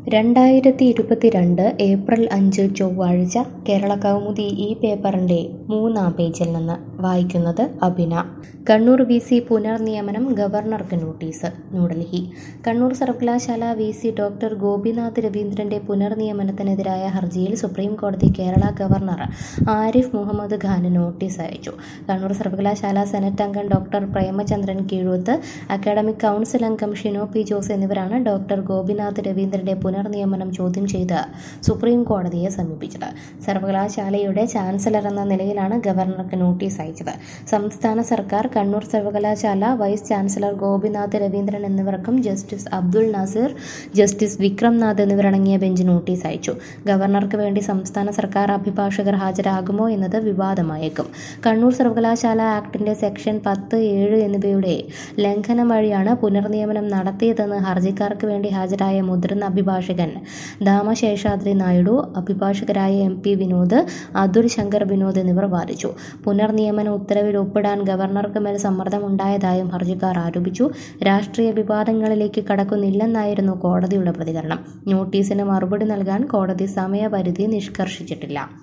രണ്ടായിരത്തി ഇരുപത്തിരണ്ട് ഏപ്രിൽ അഞ്ച് ചൊവ്വാഴ്ച കേരള കൗമുദി ഈ പേപ്പറിൻ്റെ മൂന്നാം പേജിൽ നിന്ന് വായിക്കുന്നത് അഭിന കണ്ണൂർ വി സി പുനർനിയമനം ഗവർണർക്ക് നോട്ടീസ് ന്യൂഡൽഹി കണ്ണൂർ സർവകലാശാല വി സി ഡോക്ടർ ഗോപിനാഥ് രവീന്ദ്രന്റെ പുനർനിയമനത്തിനെതിരായ ഹർജിയിൽ സുപ്രീം കോടതി കേരള ഗവർണർ ആരിഫ് മുഹമ്മദ് ഖാന് നോട്ടീസ് അയച്ചു കണ്ണൂർ സർവകലാശാല സെനറ്റ് അംഗം doctor Premachandran Keezhoth academic council അംഗം ഷിനോ പി ജോസ് എന്നിവരാണ് ഡോക്ടർ ഗോപിനാഥ് രവീന്ദ്രന്റെ പുനർനിയമനം ചോദ്യം ചെയ്ത് സുപ്രീം കോടതിയെ സമീപിച്ചത് സർവകലാശാലയുടെ ചാൻസലർ എന്ന നിലയിലാണ് ഗവർണർക്ക് നോട്ടീസ് അയച്ചത് സംസ്ഥാന സർക്കാർ കണ്ണൂർ സർവകലാശാല വൈസ് ചാൻസലർ ഗോപിനാഥ് രവീന്ദ്രൻ എന്നിവർക്കും ജസ്റ്റിസ് അബ്ദുൾ നാസിർ ജസ്റ്റിസ് വിക്രംനാഥ് എന്നിവരടങ്ങിയ ബെഞ്ച് നോട്ടീസ് അയച്ചു ഗവർണർക്ക് വേണ്ടി സംസ്ഥാന സർക്കാർ അഭിഭാഷകർ ഹാജരാകുമോ എന്നത് വിവാദമായേക്കും കണ്ണൂർ സർവകലാശാല ആക്ടിന്റെ സെക്ഷൻ പത്ത് ഏഴ് എന്നിവയുടെ ലംഘനം വഴിയാണ് പുനർനിയമനം നടത്തിയതെന്ന് ഹർജിക്കാർക്ക് വേണ്ടി ഹാജരായ മുതിർന്ന അഭിഭാഷകൻ ദാമശേഷാദ്രി നായിഡു അഭിഭാഷകരായ എം പി വിനോദ് അതുൽ ശങ്കർ വിനോദ് എന്നിവർ വാദിച്ചു പുനർനിയമന ഉത്തരവിൽ ഒപ്പിടാൻ ഗവർണർക്ക് മേൽ സമ്മർദ്ദമുണ്ടായതായും ഹർജിക്കാർ ആരോപിച്ചു രാഷ്ട്രീയ വിവാദങ്ങളിലേക്ക് കടക്കുന്നില്ലെന്നായിരുന്നു കോടതിയുടെ പ്രതികരണം നോട്ടീസിന് മറുപടി നൽകാൻ കോടതി സമയപരിധി നിഷ്കർഷിച്ചിട്ടില്ല